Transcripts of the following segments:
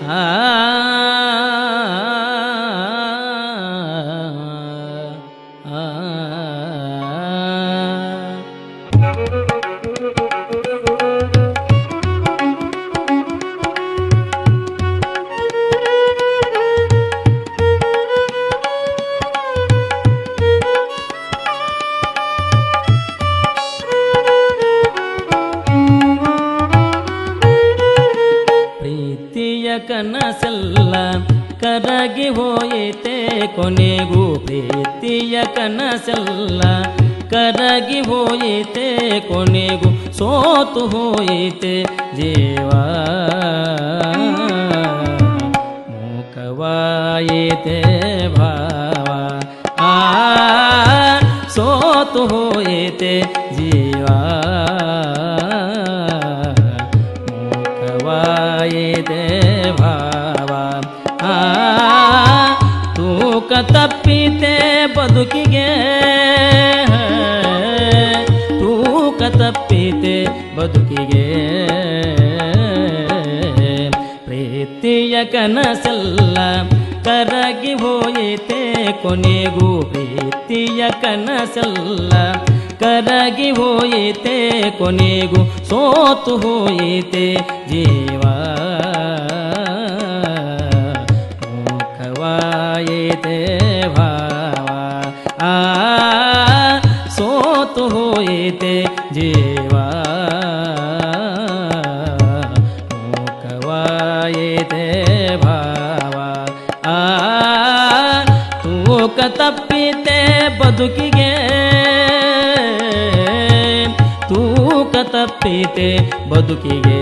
ಆ ಆ ಪ್ರೀತಿಯ ಕನಸೆಲ್ಲ ಕರಗಿ ಹೋಯಿತೆ ಕೊನೆಗೂ ಪ್ರೀತಿಯ ಕನಸೆಲ್ಲ ಕರಗಿ ಹೋಯಿತೆ ಕೊನೆಗೂ ಸೋತು ಹೋಯಿತೆ ಜೀವ ಮೂಕವಾಯಿತೆ ಭಾವ ಆ ಸೋತು ಹೋಯಿತೆ ಜೀವ ಮೂಕವಾಯಿತೆ ಭಾವ ಆ ತೂಕ ತಪ್ಪಿತೆ ಬದುಕಿಗೆ ತೂಕ ತಪ್ಪಿತೆ ಬದುಕಿಗೆ ಪ್ರೀತಿಯ ಕನಸಲ್ಲ ಕರಗಿ ಹೋಯಿತೆ ಕೊನೆಗೂ ಪ್ರೀತಿಯ ಕನಸಲ್ಲ ಕರಗಿ ಹೋಯಿತೆ ಕೊನೆಗೂ ಸೋತು ಹೋಯಿತೆ ಜೀವ ಮುಖವಾಯಿತೆ ಭಾವ ಆ ಸೋತು ಹೋಯಿತೆ ಜೀವ ಮುಖವಾಯಿತೆ ಭಾವ ಆ ತೂಕ ತಪ್ಪಿತೆ ಬದುಕಿಗೆ ತೂಕ ತಪ್ಪಿತೆ ಬದುಕಿಗೆ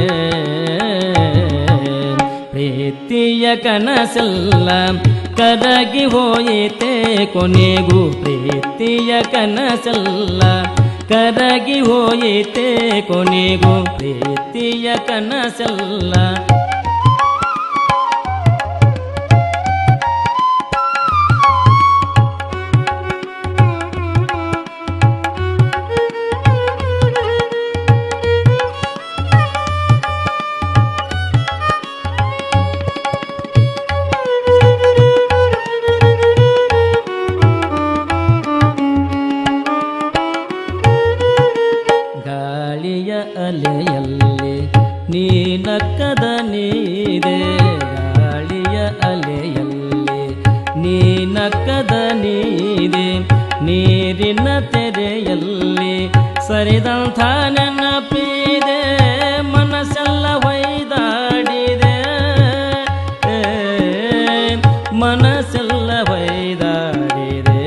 ಪ್ರೀತಿಯ ಕನಸಲ್ಲ ಕರಗಿ ಹೋಯಿತೆ ಕೊನೆಗೂ ಪ್ರೀತಿಯ ಕನಸಲ್ಲ ಕರಗಿ ಹೋಯಿತೆ ಕೊನೆಗೂ ಪ್ರೀತಿಯ ಕನಸಲ್ಲ ಗಾಳಿಯ ಅಲೆಯಲ್ಲಿ ನೀನಕ್ಕದ ನೀದೆ ಗಾಳಿಯ ಅಲೆಯಲ್ಲಿ ನೀನಕ್ಕದ ನೀದೆ ನೀರಿನ ತೆರೆಯಲ್ಲಿ ಸರಿದಂಥ ನೆನಪಿದೆ ಮನಸ್ಸೆಲ್ಲ ಹೊಯ್ದಾಡಿದೆ ಮನಸ್ಸೆಲ್ಲ ಹೊಯ್ದಾಡಿದೆ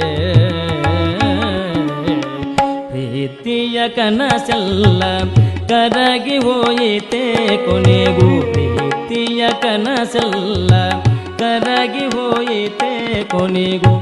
ಪ್ರೀತಿಯ ಕನಸೆಲ್ಲ ಕರಗಿ ಹೋಯಿತೆ ಕೊನೆಗೂ ಪ್ರೀತಿಯ ಕನಸೆಲ್ಲ ಕರಗಿ ಹೋಯಿತೆ ಕೊನೆಗೂ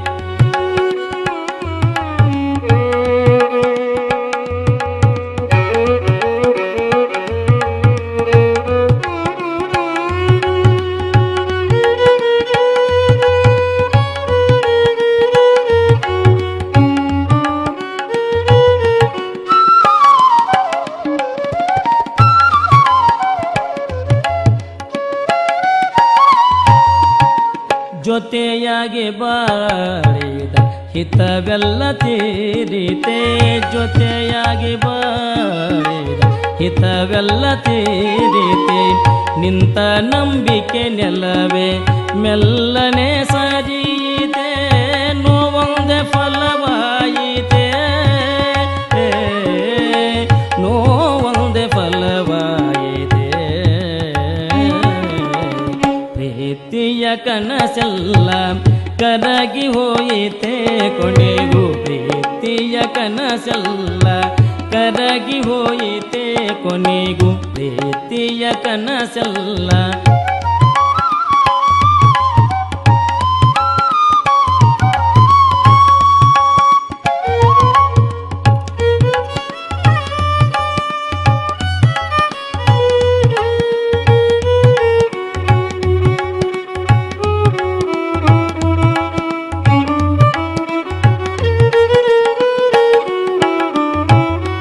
ಜೊತೆಯಾಗಿ ಬಾಳಿದ ಹಿತವೆಲ್ಲ ತೀರಿತೆ ಜೊತೆಯಾಗಿ ಬಾಳಿದ ಹಿತವೆಲ್ಲ ತೀರಿತೆ ನಿಂತ ನಂಬಿಕೆ ನೆಲವೇ ಮೆಲ್ಲನೆ ಸರಿಯಿತೆ ನೋವೊಂದೆ ಫಲವಾಯಿತೆ ನೋವೊಂದೆ ಫಲವಾಯಿತೆ ಪ್ರೀತಿಯ ಕನಸೆಲ್ಲ ಕರಗಿ ಹೋಯಿತೆ ಕೊನೆಗೂ ಪ್ರೀತಿಯ ಕನಸೆಲ್ಲ ಕರಗಿ ಹೋಯಿತೆ ಕೊನೆಗೂ ಪ್ರೀತಿಯ ಕನಸೆಲ್ಲ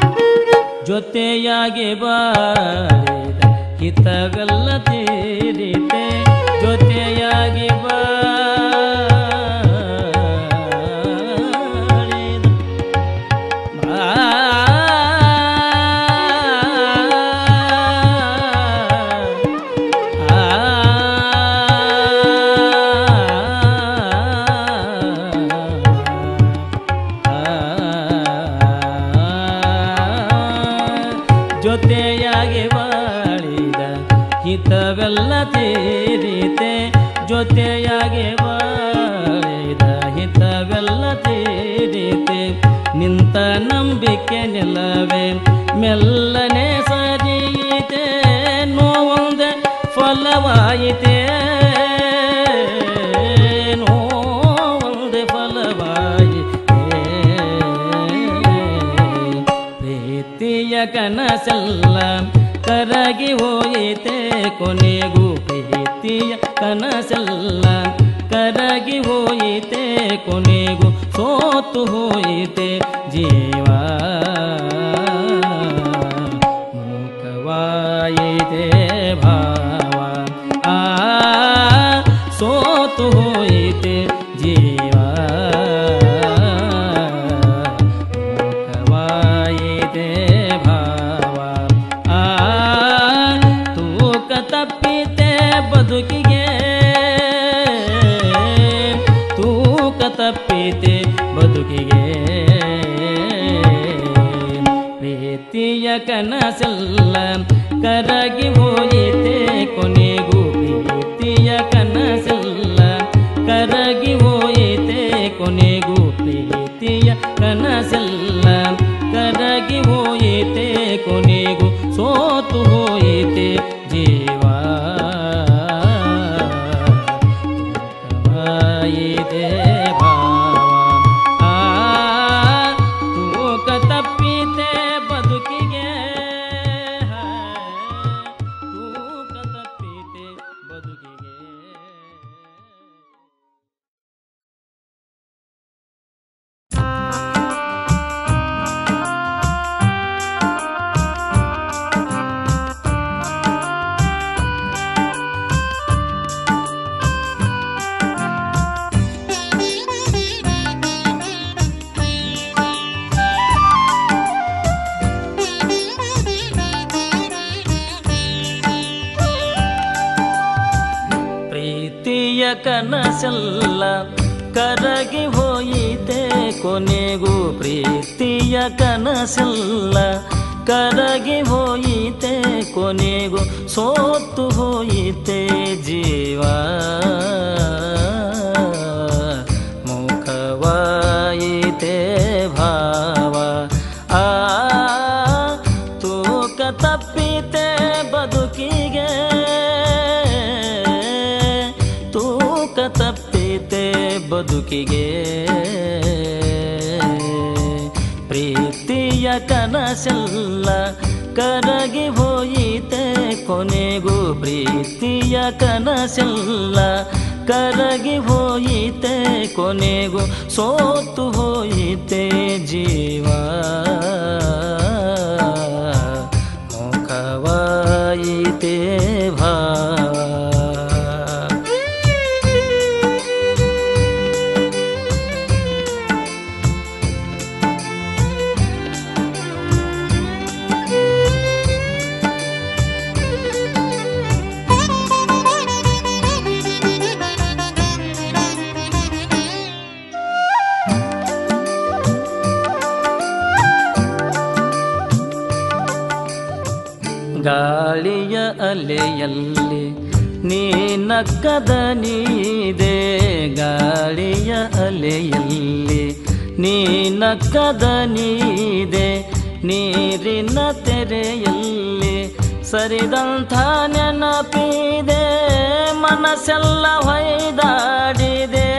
ಜೊತೆಯಾಗಿ ಬಾಳಿದ ಹಿತವೆಲ್ಲ ತೀರಿದೆ ಸೇರಿತೆ ಜೊತೆಯಾಗಿ ಬಾಳಿದ ಜೊತೆಯಾಗಿ ಬಾಳಿದ ಹಿತವೆಲ್ಲ ತೀರಿತೆ ಜೊತೆಯಾಗಿ ಬಾಳಿದ ಹಿತವೆಲ್ಲ ತೀರಿತೆ ನಿಂತ ನಂಬಿಕೆ ನಿಲ್ಲವೆ ಮೆಲ್ಲನೆ ಸರಿಯಿತೆ ನೋವೊಂದೆ ಫಲವಾಯಿತೆ ನೋವೊಂದೆ ಫಲವಾಯಿತೆ ಪ್ರೀತಿಯ ಕನಸೆಲ್ಲ ಕರಗಿ ಹೋಯಿತೆ ಕೊನೆಗೂ ಪ್ರೀತಿಯ ಕನಸೆಲ್ಲ ಕರಗಿ ಹೋಯಿತೆ ಕೊನೆಗೂ ಸೋತು ಹೋಯಿತೆ ಜೀವ ಮೂಕವಾಯಿತೆ ಭಾವ ಆ ಸೋತು ಹೋಯಿತೆ ಜೀವ ಮೂಕವಾಯಿತೆ ಭಾವ ಆ ತೂಕ ತಪ್ಪಿತೆ ಬದುಕಿಗೆ ತೂಕ ತಪ್ಪಿತೆ ಬದುಕಿಗೆ ಪ್ರೀತಿಯ ಕನಸೆಲ್ಲ ಕರಗಿ ಹೋಯಿತೆ ಕೊನೆಗೂ ಪ್ರೀತಿಯ ಕನಸೆಲ್ಲ ಕರಗಿ ಹೋಯಿತೆ ಕೊನೆಗೂ ಪ್ರೀತಿಯ ಕನಸೆಲ್ಲ ಕರಗಿ ಹೋಯಿತೆ ಕೊನೆಗೂ ಸೋತು ಹೋಯಿತೆ ಜೀವ ತೂಕವಾಯಿತೆ ಭಾವ ಆ ತೂಕ ತಪ್ಪಿತೆ ಬದುಕಿಗೆ ತೂಕ ತಪ್ಪಿತೆ ಬದುಕಿಗೆ ಪ್ರೀತಿಯ ಕನಸೆಲ್ಲ ಕರಗಿ ಹೋಯಿತೆ ಕೊನೆಗೂ ಪ್ರೀತಿಯ ಕನಸೆಲ್ಲ ಕರಗಿ ಹೋಯಿತೆ ಕೊನೆಗೂ ಸೋತು ಹೋಯಿತೆ ಜೀವ ಮುಖವಾಯಿತೆ ಭಾವ ಆ ತೂಕ ತಪ್ಪಿತೆ ಬದುಕಿಗೆ ತೂಕ ತಪ್ಪಿತೆ ಬದುಕಿಗೆ ಪ್ರೀತಿಯ ಕನಸೆಲ್ಲ ಕರಗಿ ಹೋಯಿತೆ ಕೊನೆಗೂ ಪ್ರೀತಿಯ ಕನಸೆಲ್ಲ ಕರಗಿ ಹೋಯಿತೆ ಕೊನೆಗೂ ಸೋತು ಹೋಯಿತೆ ಜೀವ ಮುಖವಾಯಿತೆ ಭಾವ ಗಾಳಿಯ ಅಲೆಯಲ್ಲಿ ನೀನಕ್ಕದ ನೀದೆ ಗಾಳಿಯ ಅಲೆಯಲ್ಲಿ ನೀನಕ್ಕದ ನೀದೆ ನೀರಿನ ತೆರೆಯಲ್ಲಿ ಸರಿದಂಥ ನೆನಪಿದೆ ಮನಸ್ಸೆಲ್ಲ ಹೊಯ್ದಾಡಿದೆ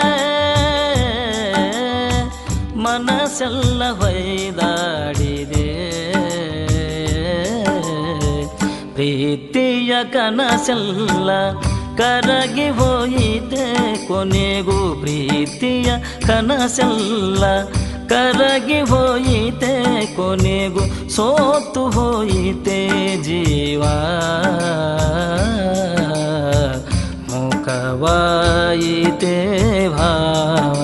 ಮನಸ್ಸೆಲ್ಲ ಹೊಯ್ದಾಡಿದೆ ಪ್ರೀತಿಯ ಕನಸೆಲ್ಲ ಕರಗಿ ಹೋಯಿತೆ ಕೊನೆಗೂ ಪ್ರೀತಿಯ ಕನಸೆಲ್ಲ ಕರಗಿ ಹೋಯಿತೆ ಕೊನೆಗೂ ಸೋತು ಹೋಯಿತೆ ಜೀವ ಫಲವಾಯಿತೆ ಭಾವ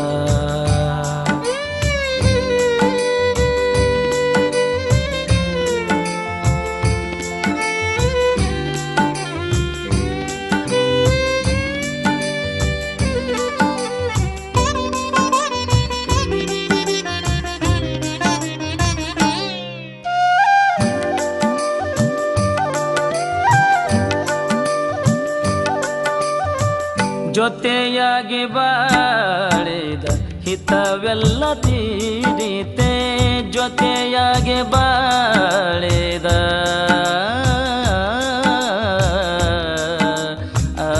ಜೊತೆಯಾಗಿ ಬಾಳಿದ ಹಿತವೆಲ್ಲ ತೀರಿತೆ ಜೊತೆಯಾಗಿ ಬಾಳಿದ ಆ,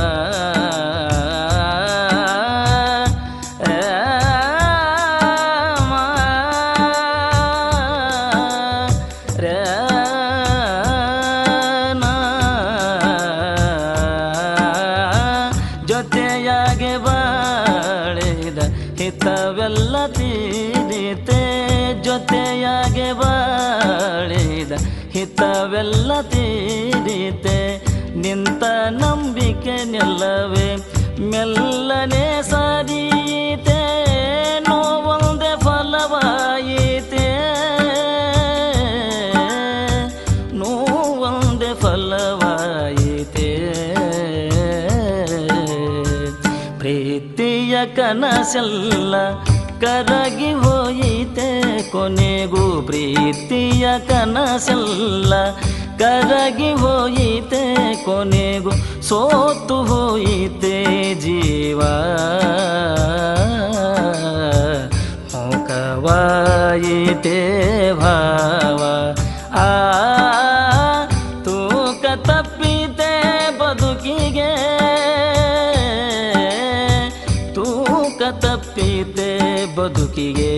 ಜೊತೆಯಾಗಿ ಬಾಳಿದ ಹಿತವೆಲ್ಲ ತೀರಿತೆ ಜೊತೆಯಾಗಿ ಬಾಳಿದ ಹಿತವೆಲ್ಲ ತೀರಿತೆ ನಿಂತ ನಂಬಿಕೆ ನಿಲ್ಲವೇ ಮೆಲ್ಲನೆ ಸರಿಯಿತೆ ನೋವೊಂದೇ ಫಲವಾಯಿತೆ ನೋವೊಂದೇ ಫಲವಾಯಿತೆ ಪ್ರೀತಿಯ ಕನಸೆಲ್ಲ ಕರಗಿ ಹೋಯಿತೆ ಕೊನೆಗೂ ಪ್ರೀತಿಯ ಕನಸೆಲ್ಲ ಕರಗಿ ಹೋಯಿತೆ ಕೊನೆಗೂ ಸೋತು ಹೋಯಿತೆ ಜೀವ ಮುಖವಾಯಿತೆ ಭಾವ ಆ ತೂಕ ತಪ್ಪಿತೆ ಬದುಕಿಗೆ ತೂಕ ತಪ್ಪಿತೆ ಬದುಕಿಗೆ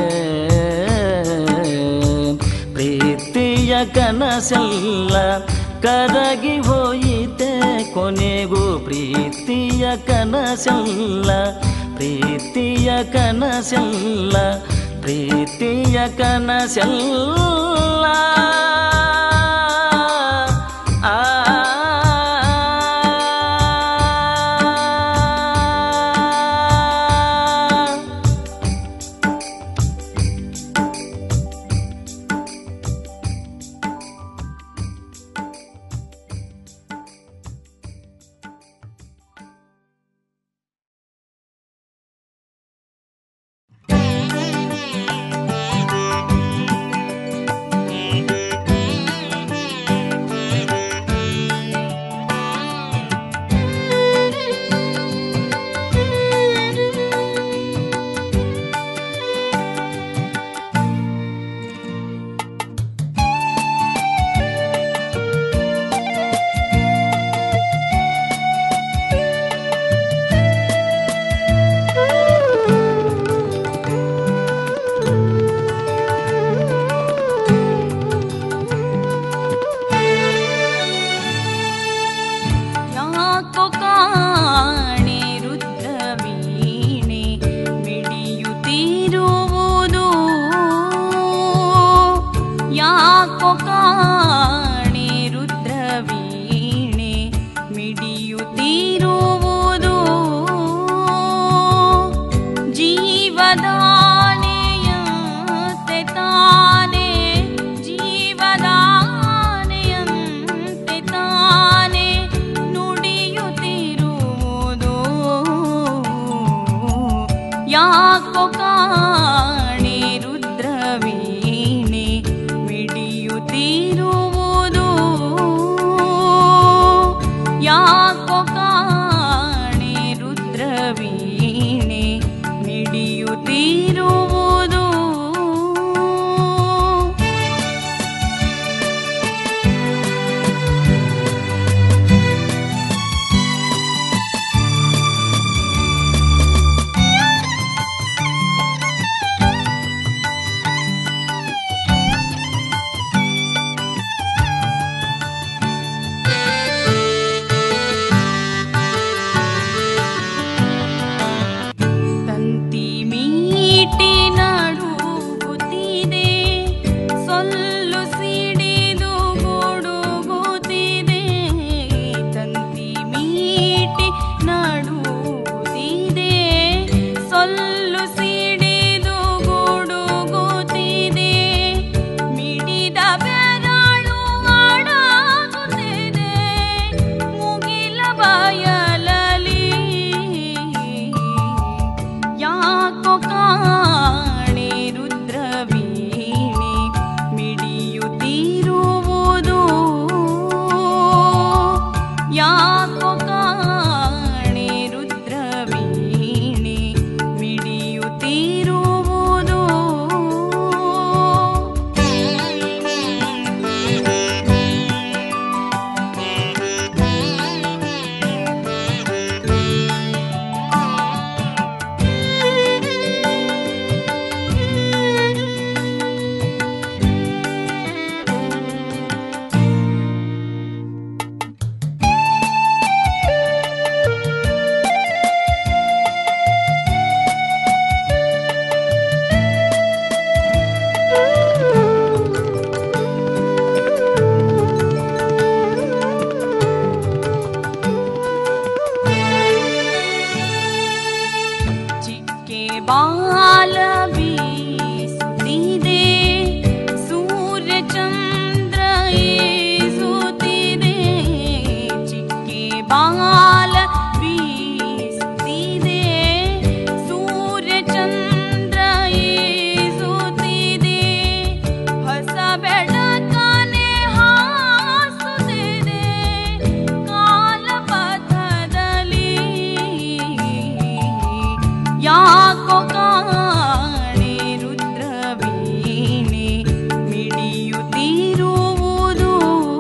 ಪ್ರೀತಿಯ ಕನಸೆಲ್ಲ ಕರಗಿ ಹೋಯಿತೆ ಕೊನೆಗೂ ಪ್ರೀತಿಯ ಕನಸೆಲ್ಲ ಪ್ರೀತಿಯ ಕನಸೆಲ್ಲ ಪ್ರೀತಿಯ ಕನಸೆಲ್ಲ ಆ ಯಾಕೋ ಕಾಣೆ ರುದ್ರವೀಣೆ ಮಿಡಿಯುತ್ತಿರುವುದು ಯಾಕೋ ಕಾಣೆ ರುದ್ರವೀಣೆ ಮಿಡಿಯುತ್ತಿರುವುದು ಜೀವದಾನೆಯಂತೆ ತಾನೇ ಜೀವದಾನೆಯಂತೆ ತಾನೇ ನುಡಿಯುತ್ತಿರುವುದು ಯಾಕೋ ಕಾಣೆ ರುದ್ರವೀಣೆ ಮಿಡಿಯುತ್ತಿರುವುದು ಯಾಕೋ ಕಾಣೆ ಬಾಲ ಬೀಸುತ್ತಿದೆ ಸೂರ್ಯ ಚಂದ್ರ ಈಸುತ್ತಿದೆ ಚಿಕ್ಕೆ ಬಾಲ ಬೀಸುತ್ತಿದೆ ಸೂರ್ಯ ಚಂದ್ರ ಈಸುತ್ತಿದೆ ಹೊಸ ಬೆಳಕನೆ ಹಾಸುತ್ತಿದೆ ಕಾಲಪಥದಲ್ಲಿ ಯಾಕೋ ಕಾಣೆ ರುದ್ರವೀಣೆ ಮಿಡಿಯುತ್ತಿರುವುದು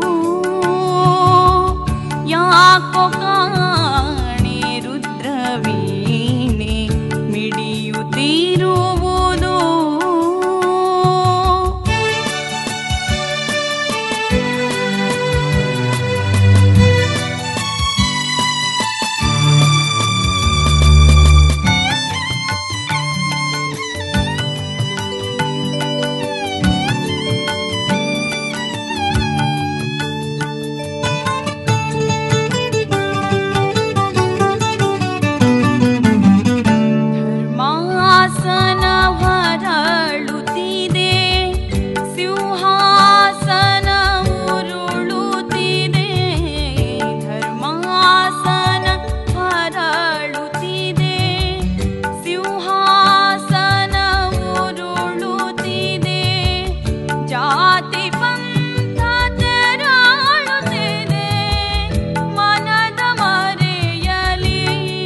ಯಾಕೋ ಕಾಣೆ ರುದ್ರವೀಣೆ ಮಿಡಿಯುತ್ತಿರುವುದು ಧರ್ಮಾಸನ ಹೊರಳುತ್ತಿದೆ ಸಿಂಹಾಸನ ಉರುಳುತ್ತಿದೆ ಧರ್ಮಾಸನ ಹೊರಳುತ್ತಿದೆ ಸಿಂಹಾಸನ ಉರುಳುತ್ತಿದೆ ಜಾತಿ ಪಂಥ ತೆರಳುತ್ತಿದೆ ಮನದ ಮರೆಯಲಿ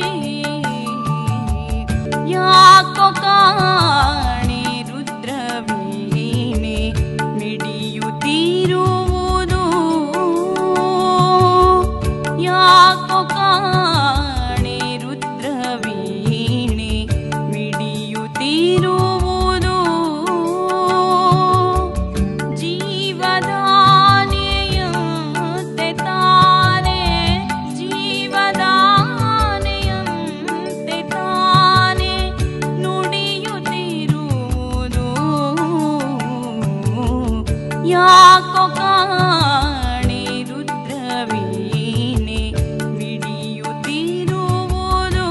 ಯಾಕೋ ಕಾಣೆ ರುದ್ರವೀಣೆ ಮಿಡಿಯುತ್ತಿರುವುದು ಯಾಕೋ ಕಾಣೆ ರುದ್ರವೀಣೆ ಮಿಡಿಯುತ್ತಿರುವುದು ಜೀವದಾನೆಯಂತೆ ತಾನೆ ಜೀವದಾನೆಯಂತೆ ತಾನೆ ನುಡಿಯುತ್ತಿರುವುದು ಯಾಕೋ ಕಾಣೆ ರುದ್ರವೀಣೆ ಮಿಡಿಯುತ್ತಿರುವುದು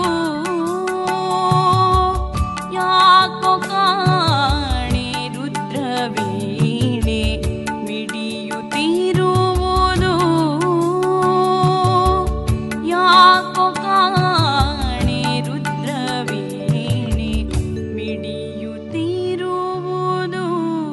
ಯಾಕೋ ಕಾಣೆ ರುದ್ರವೀಣೆ ಮಿಡಿಯುತ್ತಿರುವುದು ಯಾಕೋ ಕಾಣೆ ರುದ್ರವೀಣೆ ಮಿಡಿಯುತ್ತಿರುವುದು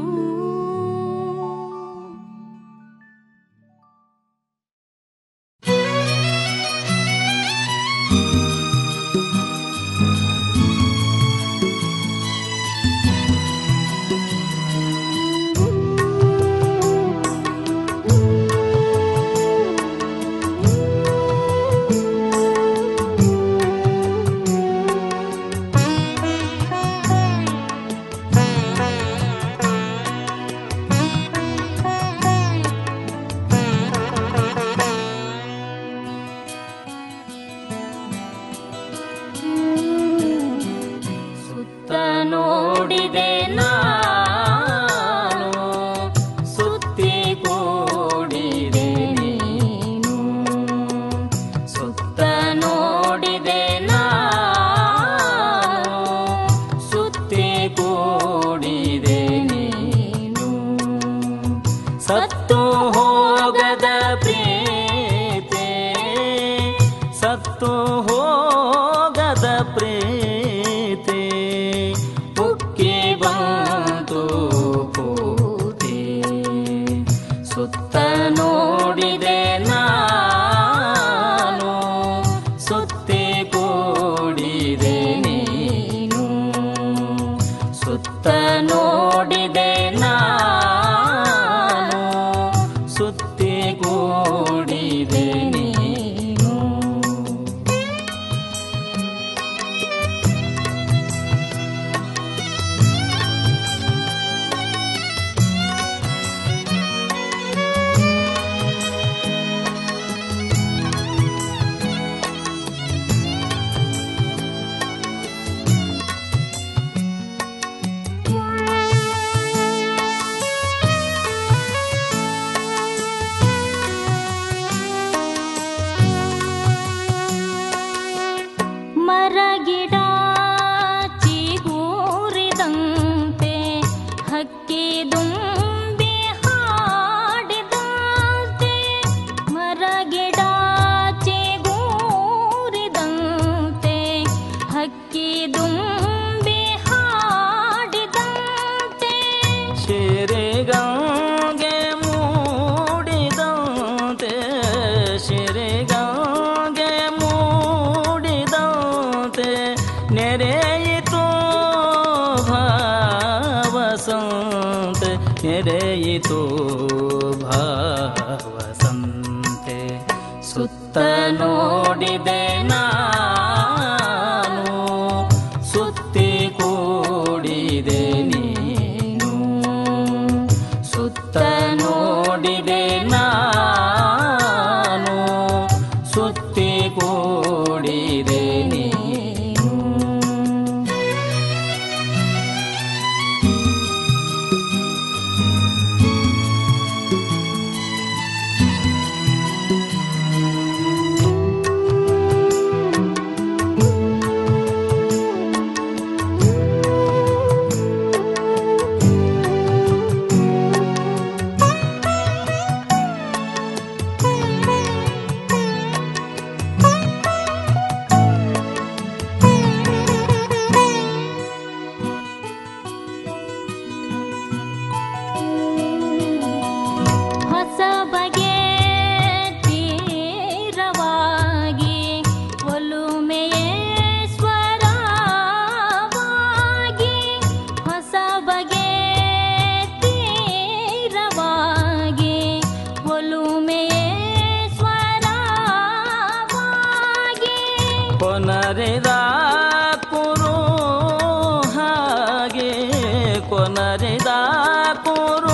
ಸುತ್ತ ನೋಡಿದೆ ನಾನು ಸುತ್ತಿ ಕೂಡಿದೆ ನೀನು ಸುತ್ತ ನೋಡಿದೆ ನಾನು ಸುತ್ತಿ ಕೂಡಿದೆ ನೀನು ಸತ್ತು ಹೋಗದ ಪ್ರೀತೆ ಸತ್ತು ಹೋಗದ ಪ್ರೀತೆ ಉಕ್ಕಿ ಬಂತು ಪೂತೆ ಸುತ್ತ ನೋಡಿದೆ ನಾನು ಸುತ್ತಿ ಕೂಡಿದೆ ನೀನು ಸುತ್ತ ನೋಡಿದೆ ನಾನು ಸುತ್ತಿ ಕೂಡಿದೆ ನೀನು ನೋಡಿದೆ ನಾನು ಸುತ್ತಿ ಕೂಡಿದೆ ನೀನು ಸುತ್ತ ನೋಡಿದೆ ನಾನು ಸುತ್ತಿ ಕೂಡಿದೆ ನೀನು ಹೊಸ ಬಗೆ ತೀರವಾಗಿ ಒಲುಮೆಯೇ ಸ್ವರವಾಗಿ ಹೊಸ ಬಗೆ ತೀರವಾಗಿ ಒಲುಮೆಯೇ ಸ್ವರವಾಗಿ ಕೊನರಿದ ಕುರು ಹಾಗೆ ಕೊನರಿದ ಕುರು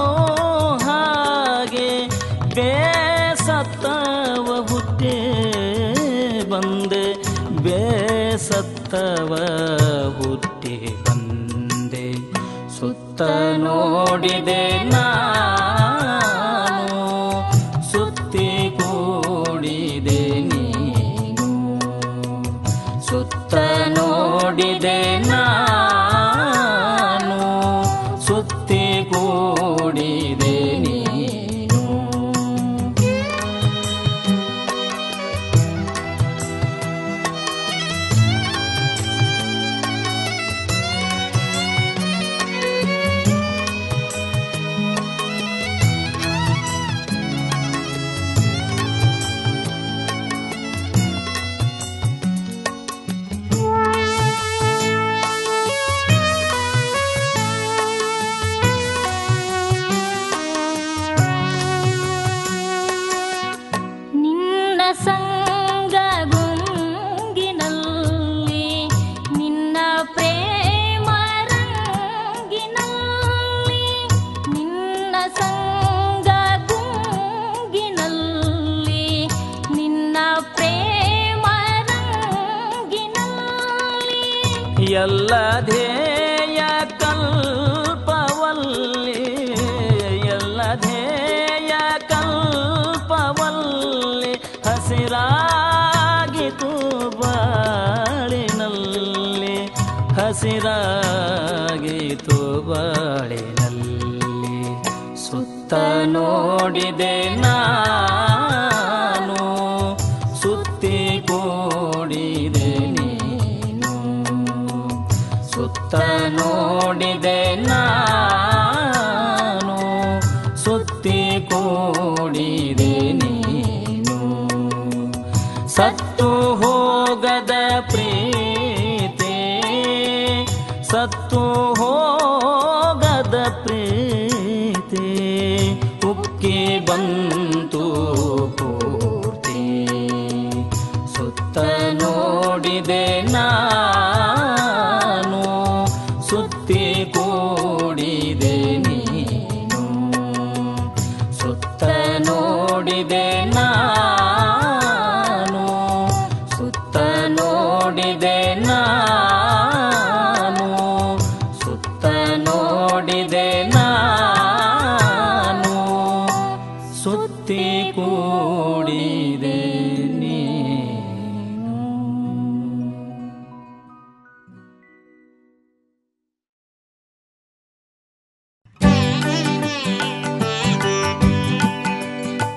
ಹಾಗೆ ಬೇಸತ್ತವ ಹುಟ್ಟೆ ಬಂದೆ ಬೇಸತ್ತವ ಹುಟ್ಟಿ ಬಂದೆ ಸುತ್ತ ನೋಡಿದೆ ನಾನು ಸುತ್ತಿ ಕೂಡಿದೆ ನೀನು ಸುತ್ತ ನೋಡಿದೆ ನಾನು ಸುತ್ತಿ ಕೂಡಿದೆ ನೀನು ನಿನ್ನ ಸಂಗ ಗುಂಗಿನಲ್ಲಿ ನಿನ್ನ ಪ್ರೇಮ ರಂಗಿನಲ್ಲಿ ನಿನ್ನ ಸಂಗ ಗುಂಗಿನಲ್ಲಿ ನಿನ್ನ ಪ್ರೇಮ ರಂಗಿನಲ್ಲಿ ಎಲ್ಲ ಧ್ಯೇಯ ಕಲ್ಪವಲ್ಲಿ ಎಲ್ಲ ಧ್ಯೇಯ ಕಲ್ಪವಲ್ಲಿ ಹಸಿರಾಗಿತು ಬಾಳಿನಲ್ಲಿ ಹಸಿರಾಗಿತು ಬಾಳಿನಲ್ಲಿ ಸುತ್ತ ನೋಡಿದೆ ನಾನು ಸುತ್ತಿ ಕೂಡಿದೆ ನೀನು ಸುತ್ತ ನೋಡಿದೆ ನಾನು ಸುತ್ತಿ ಕೂಡಿದೆ ನೀನು ಸತ್ತು ಹೋಗದ ಪ್ರೀತಿ ಸತ್ತು ಹೋಗದ ಪ್ರೀತಿ ಉಕ್ಕಿ ಬಂತು ಪೂರ್ತಿ ಸುತ್ತ ನೋಡಿದೆ ನಾನು ಸುತ್ತಿ ಕೂಡಿದೆ ನೀನು ಸುತ್ತ ನೋಡಿದೆ ನಾನು ಸುತ್ತ ನೋಡಿದೆ ನಾನು ಸುತ್ತ ನೋಡಿದೆ ನಾನು ಸುತ್ತಿ ಕೂಡಿದೆ ನೀನು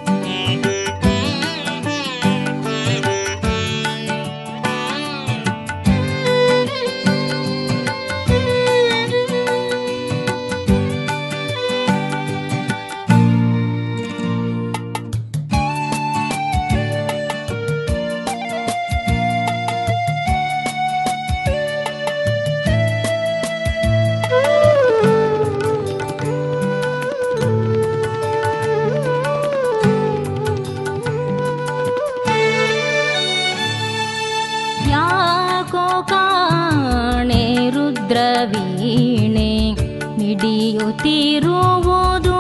ಿ ವೀಣೆ ಮಿಡಿಯುತ್ತಿರುವುದು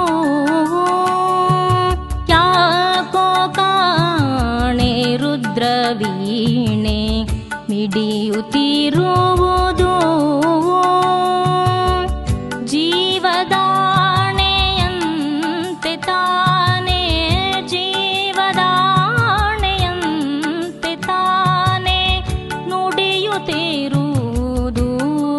ಯಾಕೋ ಕಾಣೆ ರುದ್ರ ವೀಣೆ ಮಿಡಿಯುತ್ತಿರುವುದು ಜೀವದಾಣೆಯಂತೆ ತಾನೇ ಜೀವದಾಣೆಯಂತೆ ತಾನೇ ನುಡಿಯುತ್ತಿರುವುದು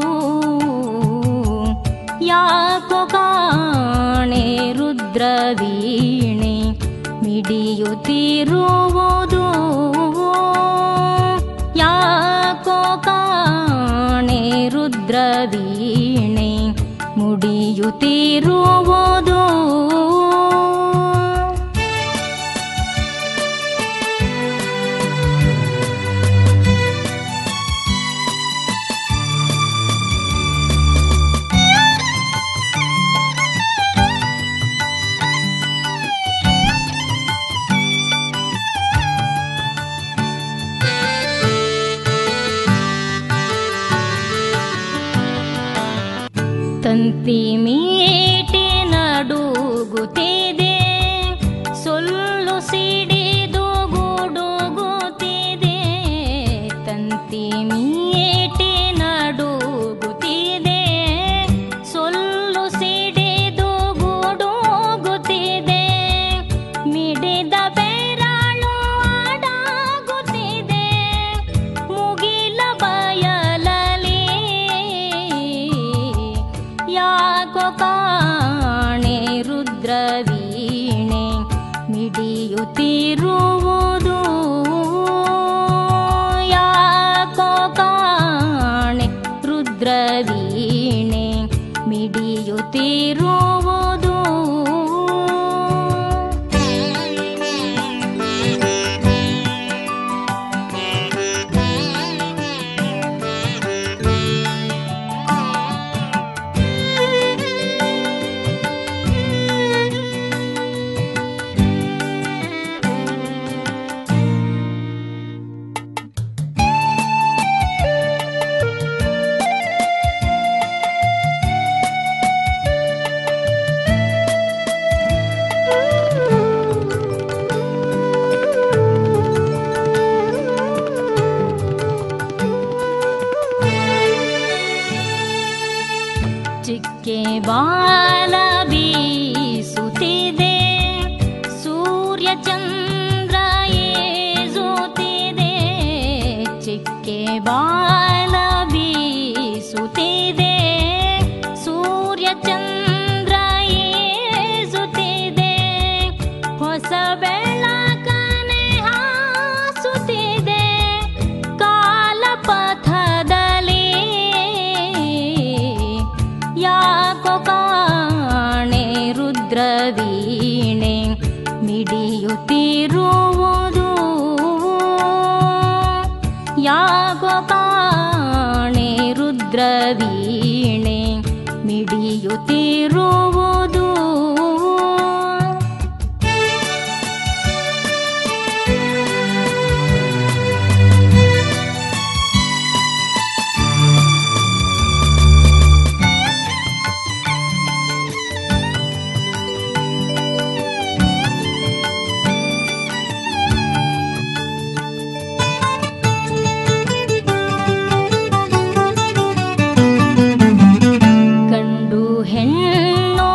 ಯಾಕೋ ಕಾಣೆ ರುದ್ರ ವೀಣೆ ಮಿಡಿಯುತ್ತಿರುವುದು ಯಾಕೋ ಕಾಣೆ ರುದ್ರ ವೀಣೆ ಮುಡಿಯುತ್ತಿರುವುದು ತಂತಿ ಮೀಟಿ ನಡುಗುತ್ತಿದೆ ಸೊಲ್ಲು ಸಿಡಿದು ಗುಡುಗುತ್ತಿದೆ ತಂತಿ ಮೀಟಿ ನಡುಗುತ್ತಿದೆ ಸೊಲ್ಲು ಸಿಡಿದು ಗುಡುಗುತ್ತಿದೆ ಮಿಡಿದ ಬೆರಳು ಆಡಾಗುತ್ತಿದೆ ಮುಗಿಲ ಬಯಲಲಿ ಯಾಕೋ ಕಾಣೆ ರುದ್ರ ವೀಣೆ ಮಿಡಿಯುತ್ತಿರುವುದು ಯಾಕೋ ಕಾಣೆ ರುದ್ರ ವೀಣೆ ಮಿಡಿಯುತ್ತಿರುವುದು ಚಿಕ್ಕೆ ಬಾಲ ಬೀಸುತ್ತಿದೆ ಸೂರ್ಯ ಚಂದ್ರ ಏಸುತ್ತಿದೆ ಚಿಕ್ಕೆ ಬಾಲ ಬೀಸುತ್ತಿದೆ ಸೂರ್ಯ ಚಂದ್ರ ಏಸುತ್ತಿದೆ ಹೊಸ ಬೆಳಕನೆ ಹಾಸುತ್ತಿದೆ ಕಾಲ ಪಥದಲ್ಲಿ ಯಾಕೋ ಕಾಣೆ ರುದ್ರ ವೀಣೆ ಮಿಡಿಯುತ್ತಿರುವುದು ಯಾಕೋ ಕಾಣೆ ರುದ್ರ ವೀಣೆ ಮಿಡಿಯುತ್ತಿರುವುದು ಗಂಡು ಹೆಣ್ಣು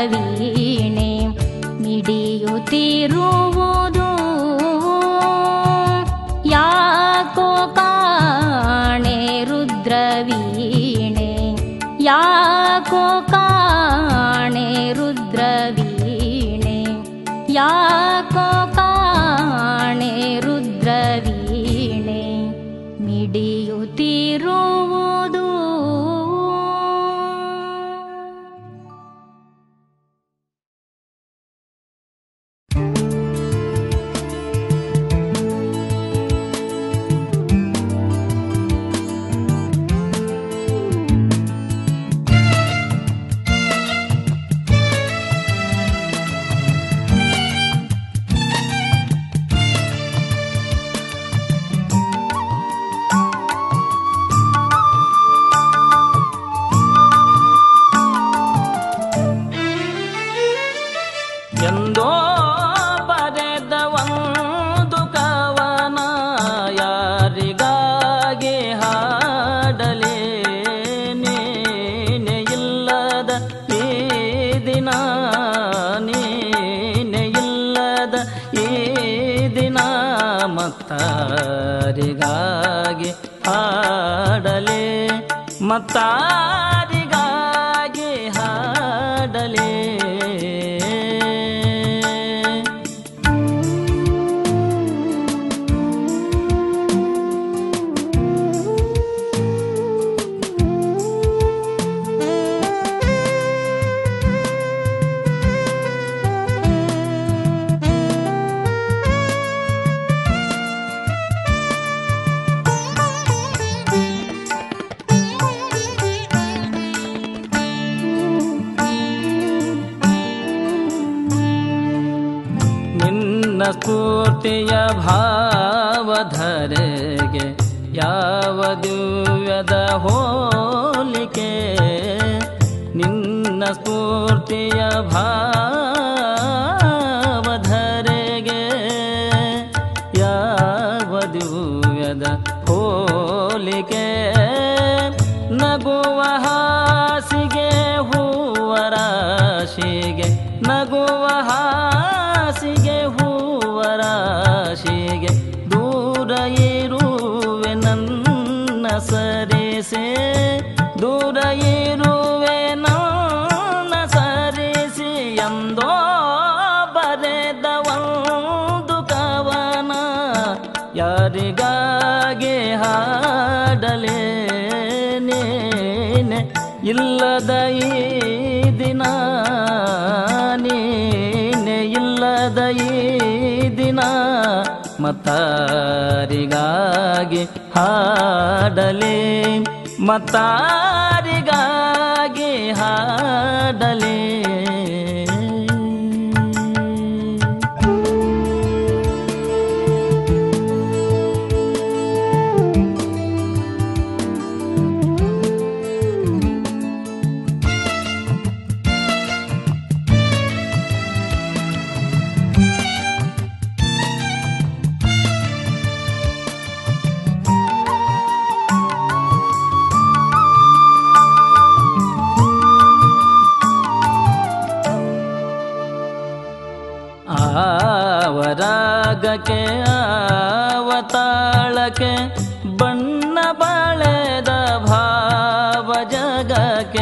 ವೀಣೆ ಮಿಡಿಯುತ್ತಿರುವುದು ಯಾಕೋ ಕಾಣೆ ರುದ್ರವೀಣೆ ಯಾಕೋ ಕಾಣೆ ರುದ್ರವೀಣೆ ಯಾಕೋ ಕಾಣೆ ರುದ್ರವೀಣೆ ಮಿಡಿಯುತ್ತಿರುವುದು ಎಂದೋ ಬರೆದ ಒಂದು ಕವನ ಯಾರಿಗಾಗಿ ಹಾಡಲೇ ನೀನೆ ಇಲ್ಲದ ಈ ದಿನ ನೀನೆ ಇಲ್ಲದ ಈ ದಿನ ಮತ್ತಾರಿಗಾಗಿ ಹಾಡಲೇ ಮತ್ತಾರಿಗಾಗಿ ಹಾಡಲೇ ನಿನ್ನ ಸ್ಫೂರ್ತಿಯ ಭಾವಧರೆಗೆ ಯಾವ ದಿವ್ಯದ ಹೋಲಿಕೆ ನಿನ್ನ ಸ್ಫೂರ್ತಿಯ ಭಾವಧರೆಗೆ ಯಾವ ದಿವ್ಯದ ಹೋಲಿಕೆ ನಗುವ ಹಾಸಿಗೆ ಹೂವ ರಾಶಿಗೆ ನಗುವ ಹಾಸಿಗೆ ಹೂವ ರಾಶಿಗೆ ದೂರ ಇರುವೆ ನನ್ನ ಸರಿಸೆ ದೂರ ಇರುವೆ ನನ್ನ ಸರಿಸಿ ಎಂದೋ ಬರೆದ ಒಂದು ಕವನ ಯಾರಿಗಾಗಿ ಹಾಡಲೇ ನೀನೆ ಇಲ್ಲದ ಈ ದಿನ ನೀನೆ ಇಲ್ಲದ ಈ ದಿನ ಮತ್ತಾರಿಗಾಗಿ ಹಾಡಲೇ ಮತ್ತಾರಿಗಾಗಿ ಹಾಡಲೇ ಆವರಾಗಕ್ಕೆ ಆವತಾಳಕ್ಕೆ ಬಣ್ಣ ಬಳೆದ ಭಾವ ಜಗಕ್ಕೆ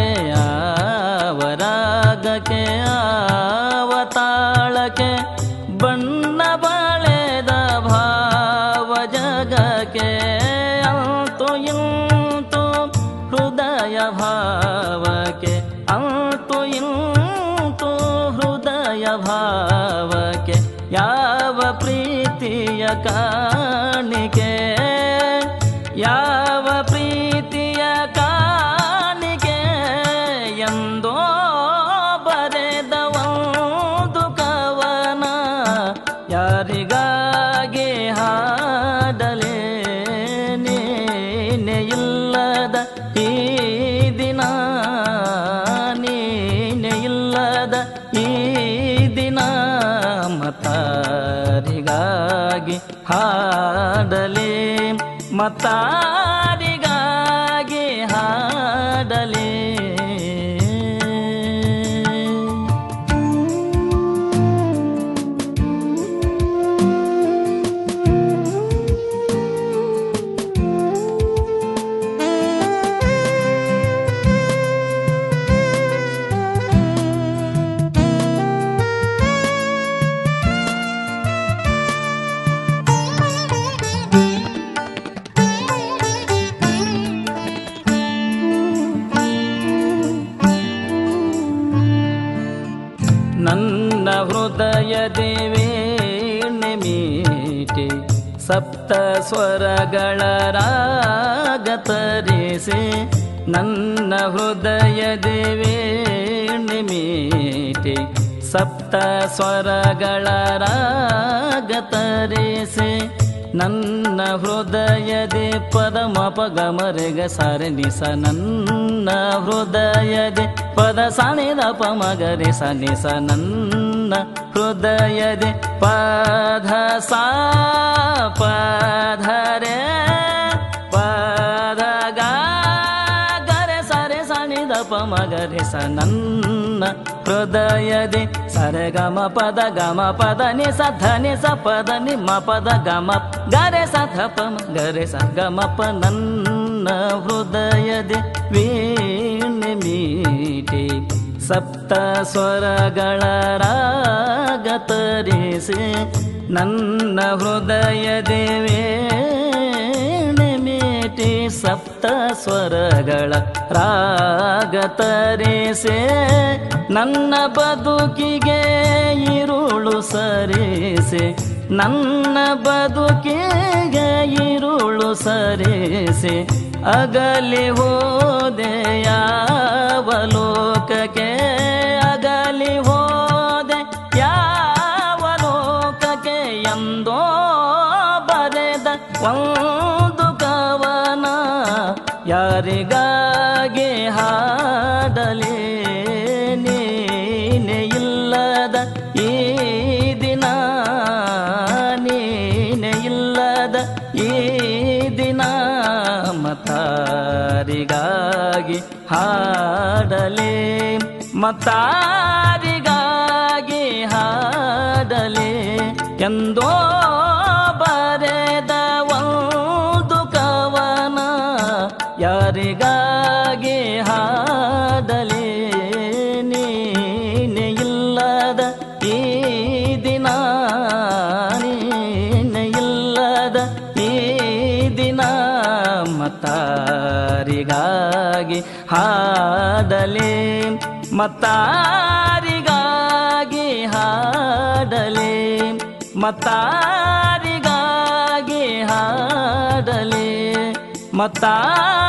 ಆವರಾಗಕ್ಕೆ ಆವತಾಳಕ್ಕೆ ಬಣ್ಣ ಬಳೆದ ಭಾವ ಜಗಕ್ಕೆ ಅಂತೂ ಇಂತು ಹೃದಯ ಭಾವಕ್ಕೆ ಅಂತೂ ಇಂತು ಹೃದಯ ಭಾವಕ್ಕೆ ಯಾವ ಪ್ರೀತಿಯ ಕಾಣಿಕೆ ಯಾವ ಪ್ರೀತಿಯ ಕಾಣಿಕೆ ಎಂದೋ ಬರೆದ ಒಂದು ಕವನ ಯಾರಿಗಾಗಿ ಹಾಡಲೇ ನೀನೆ ಇಲ್ಲದ ಈ ದಿನ ನೀನೆ ಇಲ್ಲದ ಈ ದಿನ ಮತಾರಿಗಾಗಿ ಹಾಡಲೇ ಮತಾರಿಗಾಗಿ ಹಾಡಲೇ ನನ್ನ ಹೃದಯ ದೇವೇಣೆ ಮೀಟೆ ಸಪ್ತ ಸ್ವರಗಳ ರಾಗ ತರಿಸಿ ನನ್ನ ಹೃದಯ ದೇವೇಣೆ ಮೀಟೆ ಸಪ್ತ ಸ್ವರಗಳ ರಾಗ ತರಿಸಿ ನನ್ನ ಹೃದಯದೆ ಪದಮ ಪಗಮರೆಗ ಸಾರೆ ನಿಸ ನನ್ನ ಹೃದಯದೆ ಪದ ಸಾಣಿದ ಪಮಗರೆ ಸ ನಿಸ ನನ್ನ ಹೃದಯದೆ ಪದ ಸಾ ಪಧರೆ ಪದ ಗ ಗರೆ ಸರೆ ಸಣಿದ ಪಮಗರೆ ಸ ನನ್ನ ಹೃದಯದೆ ಸರೆ ಗಮ ಪದ ಗಮ ಪದ ನಿ ಸ ಧ ನಿ ಸ ಪದ ನಿಮ್ಮ ಪದ ಗಮ ಗರೆ ಸ ಧ ಪ ಮ ಗರೆ ಸ ಗಮ ಪ ನನ್ನ ಹೃದಯದೆ ವೀಣೆ ಮೀಟೆ ಸಪ್ತ ಸ್ವರಗಳ ರಾಗ ತರಿಸಿ ನನ್ನ ಹೃದಯದೆ ವೇಣೆ ಮೀಟಿ ಸಪ್ತ ಸ್ವರಗಳ ರಾಗ ತರಿಸೆ ನನ್ನ ಬದುಕಿಗೆ ಇರುಳು ಸರಿಸೆ ನನ್ನ ಬದುಕಿಗೆ ಇರುಳು ಸರಿಸೆ ಅಗಲಿ ಹೋದೆ ಯಾವ ಲೋಕಕ್ಕೆ ಅಗಲಿ ಹೋದೆ ಯಾವ ಲೋಕಕ್ಕೆ ಎಂದೋ ಬರೆದ ಒಂದು ಕವನ ಯಾರಿಗಾಗಿ ಹಾಡಲೇ ನೀನೆ ಇಲ್ಲದ ಈ ದಿನ ನೀನೆ ಇಲ್ಲದ ಈ ದಿನ ಮತಾರಿಗಾಗಿ ಹಾಡಲೇ ಮತಾರಿಗಾಗಿ ಹಾಡಲೇ ಎಂದೋ ಬರೆದ ಒಂದು ಕವನ ಯಾರಿಗಾಗಿ ಹಾಡಲೇ ನೀನೆ ಇಲ್ಲದ ಈ ದಿನ ನೀನೆ ಇಲ್ಲದ ಈ ದಿನ ಮತಾರಿಗಾಗಿ ಹಾಡಲೇ ಮತಾರಿಗಾಗಿ ಹಾಡಲೇ ಮತಾರಿಗಾಗಿ ಹಾಡಲೇ ಮತಾ